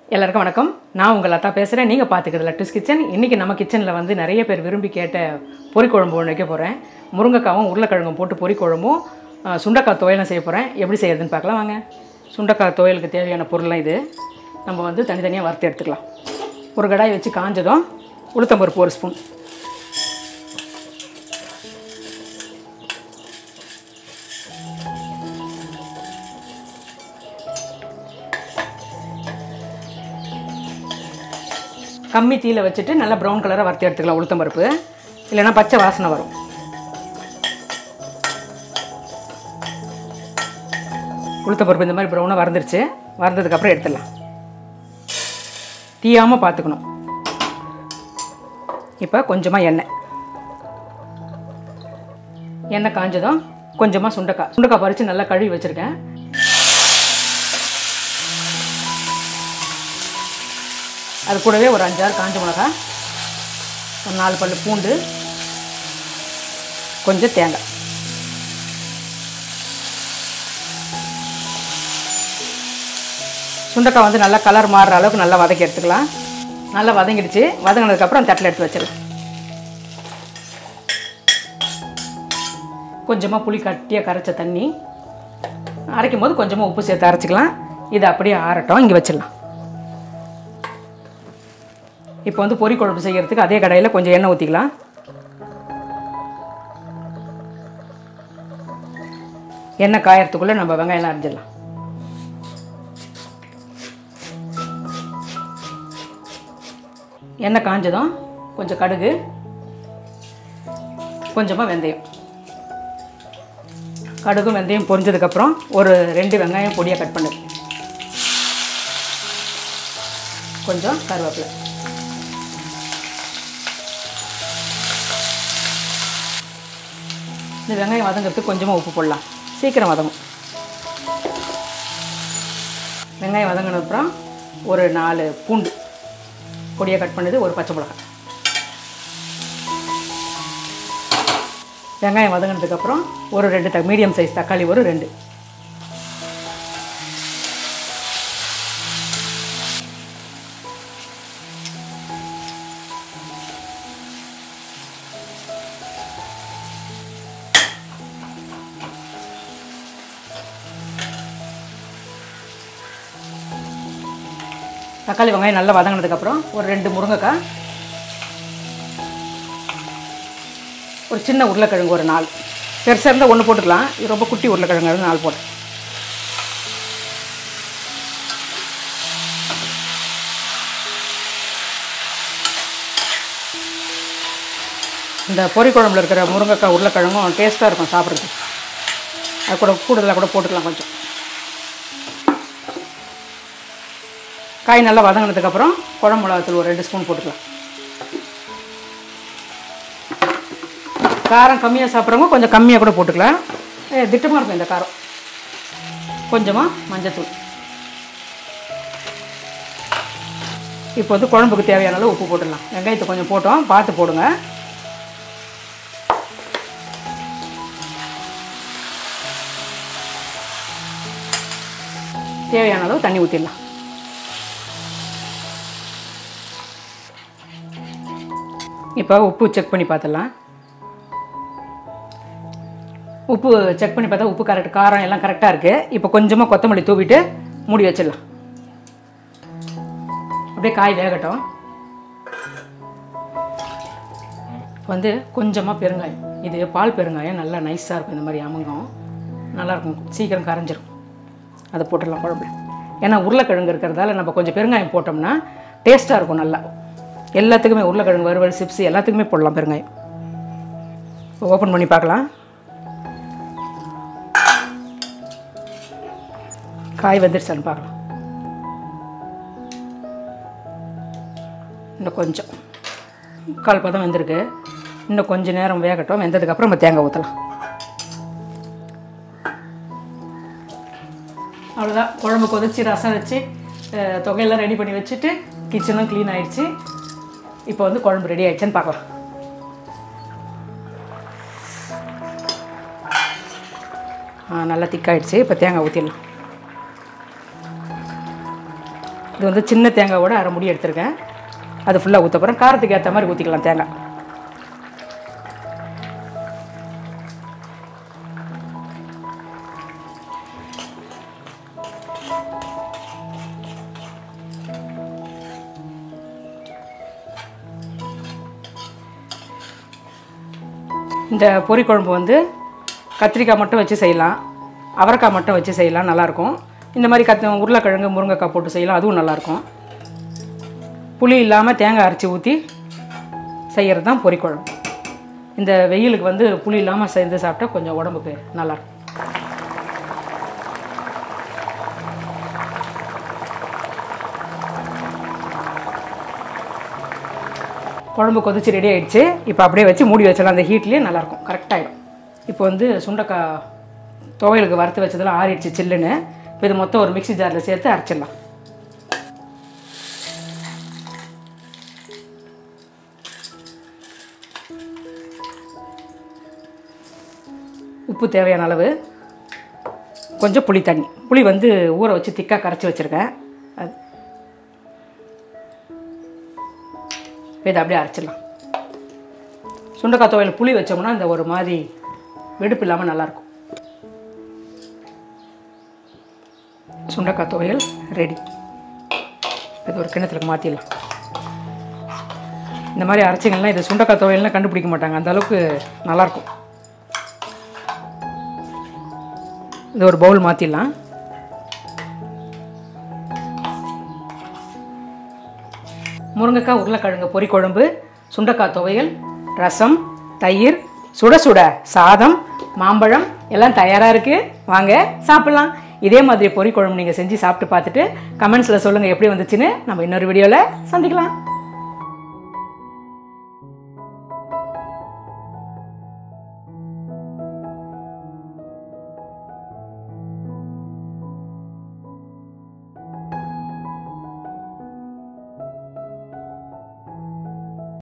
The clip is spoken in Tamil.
எல்லாருக்கும் வணக்கம் நான் உங்கள் லதா பேசுகிறேன் நீங்கள் பார்த்துக்கிறது லட்டுஸ் கிச்சன் இன்றைக்கி நம்ம கிச்சனில் வந்து நிறைய பேர் விரும்பி கேட்ட பொரிக்குழம்பு ஒன்று வைக்க போகிறேன் முருங்கைக்காவும் உருளைக்கிழங்கும் போட்டு பொரிக்குழம்பும் அஹ், சுண்டைக்காய் துவையலும் செய்ய போகிறேன் எப்படி செய்யறதுன்னு பார்க்கலாம் வாங்க சுண்டைக்காய் துவையலுக்கு தேவையான பொருள்லாம் இது நம்ம வந்து தனித்தனியாக வறுத்து எடுத்துக்கலாம் ஒரு கடாய் வச்சு காஞ்சதும் உளுத்தம்பருப்பு ஒரு ஸ்பூன் கம்மி தீயில வச்சுட்டு நல்லா ப்ரௌன் கலராக வறுத்து எடுத்துக்கலாம் உளுத்தம் பருப்பு இல்லைன்னா பச்சை வாசனை வரும் உளுத்தம் பருப்பு இந்த மாதிரி ப்ரௌனாக வறந்துருச்சு வறந்ததுக்கப்புறம் எடுத்துடலாம் தீயாமல் பார்த்துக்கணும் இப்போ கொஞ்சமாக எண்ணெய் எண்ணெய் காஞ்சதும் கொஞ்சமாக சுண்டைக்காய் சுண்டைக்காய் பறித்து நல்லா கழுவி வச்சுருக்கேன் அது கூடவே ஒரு அஞ்சாறு காஞ்ச மிளகா ஒரு நாலு பல்லு பூண்டு கொஞ்சம் தேங்காய் சுண்டைக்காய் வந்து நல்லா கலர் மாறுற அளவுக்கு நல்லா வதக்கி எடுத்துக்கலாம் நல்லா வதங்கிடுச்சு வதங்கினதுக்கப்புறம் தட்டில் எடுத்து வச்சிடலாம் கொஞ்சமாக புளி கட்டியாக கரைச்ச தண்ணி அரைக்கும் போது கொஞ்சமாக உப்பு சேர்த்து அரைச்சிக்கலாம் இதை அப்படியே ஆறட்டும் இங்கே வச்சிடலாம் இப்போ வந்து பொரி குழம்பு செய்யறதுக்கு அதே கடாயில் கொஞ்சம் எண்ணெய் ஊற்றிக்கலாம் எண்ணெய் காயறதுக்குள்ளே நம்ம வெங்காயம்லாம் அரைஞ்சிடலாம் எண்ணெய் காஞ்சதும் கொஞ்சம் கடுகு கொஞ்சமாக வெந்தயம் கடுகும் வெந்தயம் பொரிஞ்சதுக்கப்புறம் ஒரு ரெண்டு வெங்காயம் பொடியாக கட் பண்ணு கொஞ்சம் கருவேப்பிலை இந்த வெங்காயம் வதங்கிறதுக்கு கொஞ்சமாக உப்பு போடலாம் சீக்கிரம் வதங்கும் வெங்காயம் வதங்கின அப்புறம் ஒரு நாலு பூண்டு பொடியாக கட் பண்ணது ஒரு பச்சை மிளகாய் வெங்காயம் வதங்கினதுக்கப்புறம் ஒரு ரெண்டு த மீடியம் சைஸ் தக்காளி ஒரு ரெண்டு தக்காளி வெங்காயம் நல்லா வதங்கினதுக்கப்புறம் ஒரு ரெண்டு முருங்கைக்காய் ஒரு சின்ன உருளைக்கிழங்கு ஒரு நாலு பெருசாக இருந்தால் ஒன்று போட்டுக்கலாம் இது ரொம்ப குட்டி உருளைக்கிழங்கு இருந்தால் நாலு போட்டு இந்த பொரி குழம்புல இருக்கிற முருங்கைக்காய் உருளைக்கிழங்கும் டேஸ்ட்டாக இருக்கும் சாப்பிட்றதுக்கு அது கூட கூடுதலாக கூட போட்டுக்கலாம் கொஞ்சம் காய் நல்லா வதங்கினதுக்கப்புறம் குழம்பு மிளகாத்தூள் ஒரு ரெண்டு ஸ்பூன் போட்டுக்கலாம் காரம் கம்மியாக சாப்பிட்றவங்க கொஞ்சம் கம்மியாக கூட போட்டுக்கலாம் ஏ, திட்டமாக இருக்கும் இந்த காரம் கொஞ்சமாக மஞ்சத்தூள் இப்போ வந்து குழம்புக்கு தேவையான அளவு உப்பு போட்டுடலாம் வெங்காயத்தை கொஞ்சம் போட்டோம் பார்த்து போடுங்க தேவையான அளவு தண்ணி ஊற்றிடலாம் இப்போ உப்பு செக் பண்ணி பார்த்துடலாம் உப்பு செக் பண்ணி பார்த்தா உப்பு கரெக்ட் காரம் எல்லாம் கரெக்டாக இருக்குது இப்போ கொஞ்சமாக கொத்தமல்லி தூவிட்டு மூடி வச்சிடலாம் அப்படியே காய் வேகட்டும் வந்து கொஞ்சமாக பெருங்காயம் இது பால் பெருங்காயம் நல்லா நைஸாக இருக்கும் இந்த மாதிரி அமுங்கம் நல்லாயிருக்கும் சீக்கிரம் கரைஞ்சிரும் அதை போட்டுடலாம் குழம்புல ஏன்னா உருளைக்கிழங்கு இருக்கிறதால நம்ம கொஞ்சம் பெருங்காயம் போட்டோம்னா டேஸ்ட்டாக இருக்கும் நல்லா எல்லாத்துக்குமே உருளைக்கிழங்கு வறுவல் சிப்ஸ் எல்லாத்துக்குமே போடலாம் பெருங்காயம் ஓப்பன் பண்ணி பார்க்கலாம் காய் வந்துருச்சான்னு பார்க்கலாம் இன்னும் கொஞ்சம் கால் பதம் வந்திருக்கு இன்னும் கொஞ்சம் நேரம் வேகட்டும் வெந்ததுக்கப்புறம் நம்ம தேங்காய் ஊற்றலாம் அவ்வளோதான் குழம்பு கொதிச்சு ரசம் வச்சு அஹ், தொகையெல்லாம் ரெடி பண்ணி வச்சுட்டு கிச்சனும் க்ளீன் ஆயிடுச்சு இப்போ வந்து குழம்பு ரெடி ஆயிடுச்சுன்னு பார்க்கலாம் ஆ நல்லா திக்காயிடுச்சு இப்போ தேங்காய் ஊற்றிடலாம் இது வந்து சின்ன தேங்காவோட அரை முடி எடுத்திருக்கேன் அது ஃபுல்லாக ஊற்ற போகிறேன் காரத்துக்கு ஏற்ற மாதிரி ஊற்றிக்கலாம் தேங்காய் இந்த பொரி குழம்பு வந்து கத்திரிக்காய் மட்டும் வச்சு செய்யலாம் அவரைக்காய் மட்டும் வச்சு செய்யலாம் நல்லாயிருக்கும் இந்த மாதிரி கத் உருளைக்கிழங்கு முருங்கைக்காய் போட்டு செய்யலாம் அதுவும் நல்லாயிருக்கும் புளி இல்லாமல் தேங்காய் அரைச்சி ஊற்றி செய்கிறது தான் பொரி குழம்பு இந்த வெயிலுக்கு வந்து புளி இல்லாமல் செஞ்சு சாப்பிட்டா கொஞ்சம் உடம்புக்கு நல்லாயிருக்கும் குழம்பு கொதிச்சு ரெடி ஆயிடுச்சு இப்போ அப்படியே வச்சு மூடி வச்சிடலாம் அந்த ஹீட்லேயே நல்லாயிருக்கும் கரெக்டாகிடும் இப்போ வந்து சுண்டைக்காய் துவையலுக்கு வறுத்து வச்சதெல்லாம் ஆறிடுச்சு சில்லுன்னு இப்போ இது மொத்தம் ஒரு மிக்ஸி ஜாரில் சேர்த்து அரைச்சிடலாம் உப்பு தேவையான அளவு கொஞ்சம் புளி தண்ணி புளி வந்து ஊற வச்சு திக்காக கரைச்சி வச்சுருக்கேன் அது இப்போ இதை அப்படியே அரைச்சிடலாம் சுண்டைக்காய் துவையல் புளி வச்சோம்னா இந்த ஒரு மாதிரி வெடுப்பு இல்லாமல் நல்லாயிருக்கும் சுண்டைக்காய் துவையல் ரெடி இது ஒரு கிணத்துக்கு மாற்றிடலாம் இந்த மாதிரி அரைச்சிங்கள்லாம் இது சுண்டைக்காய் துவையல்னால் கண்டுபிடிக்க மாட்டாங்க அந்த அளவுக்கு நல்லாயிருக்கும் இது ஒரு பவுல் மாற்றிடலாம் முருங்கைக்காய் உருளைக்கிழங்கு பொரி குழம்பு சுண்டைக்காய் துவையல் ரசம் தயிர் சுட சுட சாதம் மாம்பழம் எல்லாம் தயாராக இருக்குது வாங்க சாப்பிட்லாம் இதே மாதிரி பொரி குழம்பு நீங்கள் செஞ்சு சாப்பிட்டு பார்த்துட்டு கமெண்ட்ஸில் சொல்லுங்கள் எப்படி வந்துச்சுன்னு நம்ம இன்னொரு வீடியோவில் சந்திக்கலாம்